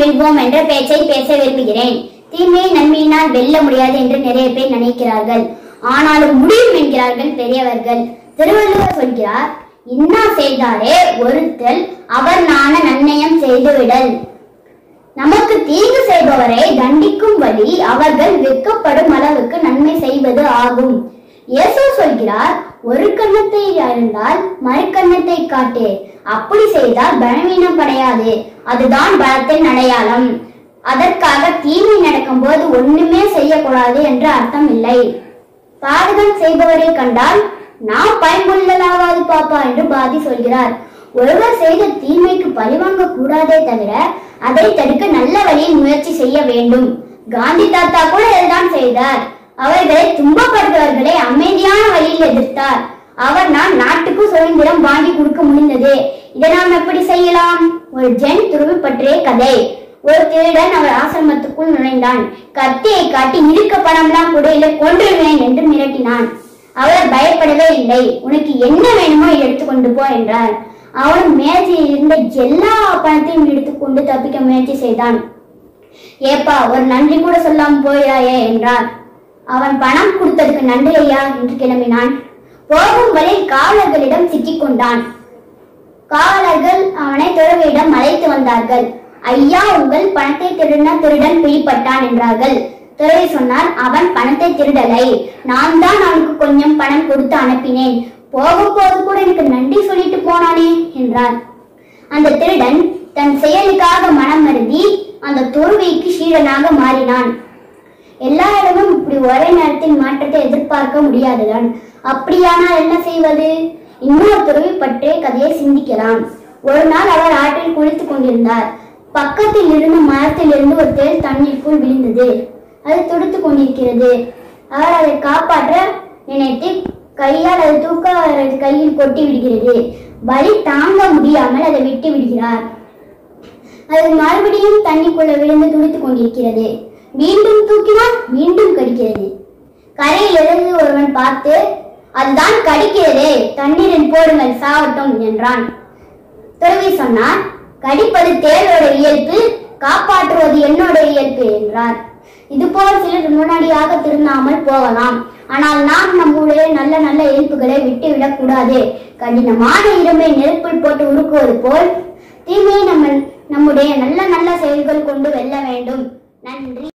வெல்வோம் என்ற பேச்சை பேச விரும்புகிறேன் தீமையை நன்மையினால் வெல்ல முடியாது என்று நிறைய பேர் நினைக்கிறார்கள் ஆனாலும் முடியும் என்கிறார்கள் பெரியவர்கள் திருவள்ளுவர் சொல்கிறார் இன்னா செய்தாரே ஒருத்தல் அவர் நாண நன்னயம் செய்துவிடல் நமக்கு தீங்கு செய்பவரை தண்டிக்கும் வழி அவர்கள் வெட்கப்படும் அளவுக்கு நன்மை செய்வது ஆகும் இயேசு சொல்கிறார் ஒரு கன்னத்தை அறிந்தால் மறுக்கன்னத்தை காட்டு அப்படி செய்தால் பலவீனப்படையாது அதுதான் பலத்தின் அடையாளம் அதற்காக தீமை நடக்கும்போது ஒண்ணுமே செய்யக்கூடாது என்று அர்த்தம் இல்லை பாதகம் செய்பவரை கண்டால் நான் பயன்புள்ளலாவாது பாப்பா என்று பாதி சொல்கிறார் ஒருவர் செய்த தீமைக்கு பழிவாங்க கூடாதே தவிர அதை தடுக்க நல்ல வழியில் முயற்சி செய்ய வேண்டும் காந்தி தாத்தா கூட இதுதான் செய்தார் அவர்களை துன்பப்படுத்துவர்களை அமைதியான வழியில் எதிர்த்தார் அவர் நான் நாட்டுக்கு சுதந்திரம் வாங்கி கொடுக்க முடிந்தது இதை நாம் எப்படி செய்யலாம் ஒரு ஜென் துருவி பற்றிய கதை ஒரு திருடன் அவர் ஆசிரமத்துக்குள் நுழைந்தான் கத்தியை காட்டி இருக்க பணம்லாம் கூட இல்லை கொன்றுவேன் என்று மிரட்டினான் அவர் பயப்படவே இல்லை உனக்கு என்ன வேணுமோ எடுத்துக்கொண்டு போ என்றார் அவன் மேஜையில் இருந்த எல்லா பணத்தையும் எடுத்துக்கொண்டு தப்பிக்க முயற்சி செய்தான் ஏப்பா ஒரு நன்றி கூட சொல்லாம போயிடாயே என்றார் அவன் பணம் கொடுத்ததுக்கு நன்றி ஐயா என்று கிளம்பினான் போகும் வழியில் காவலர்களிடம் சிக்கிக் கொண்டான் காவலர்கள் அவனை துறவியிடம் அழைத்து வந்தார்கள் ஐயா உங்கள் பணத்தை திருடின திருடன் பிடிப்பட்டான் என்றார்கள் துறவி சொன்னார் அவன் பணத்தை திருடலை நான் தான் அவனுக்கு கொஞ்சம் பணம் கொடுத்து அனுப்பினேன் போகும்போது கூட எனக்கு நன்றி சொல்லிட்டு போனானே என்றார் அந்த திருடன் தன் செயலுக்காக மனம் மருதி அந்த துறவிக்கு சீடனாக மாறினான் எல்லா இடமும் இப்படி ஒரே நேரத்தில் மாற்றத்தை எதிர்பார்க்க முடியாதுதான் அப்படியானால் என்ன செய்வது இன்னொரு துறவி பற்றிய கதையை சிந்திக்கலாம் ஒரு நாள் அவர் ஆற்றில் குளித்துக் கொண்டிருந்தார் பக்கத்தில் இருந்த மரத்தில் இருந்து ஒரு தேள் தண்ணீருக்குள் விழுந்தது அது துடித்துக் கொண்டிருக்கிறது அவர் அதை காப்பாற்ற நினைத்து கையால் அதை தூக்க அவரது கையில் கொட்டி விடுகிறது வலி தாங்க முடியாமல் அதை விட்டு விடுகிறார் அது மறுபடியும் தண்ணிக்குள்ள விழுந்து துடித்துக் கொண்டிருக்கிறது மீண்டும் தூக்கினால் மீண்டும் கடிக்கிறது கரையில் இருந்து ஒருவன் பார்த்து அதுதான் கடிக்கிறதே தண்ணீரில் போடுங்கள் சாவட்டும் என்றான் துறவி சொன்னார் கடிப்பது தேளோட இயல்பு காப்பாற்றுவது என்னோட இயல்பு என்றார் இதுபோல் சிலர் முன்னாடியாக திருந்தாமல் போகலாம் ஆனால் நாம் நம்முடைய நல்ல நல்ல இயல்புகளை விட்டுவிடக் கூடாது கடினமான இரும்பை நெருப்பில் போட்டு உருக்குவது போல் தீமையை நம்ம நம்முடைய நல்ல நல்ல செயல்கள் கொண்டு வெல்ல வேண்டும் நன்றி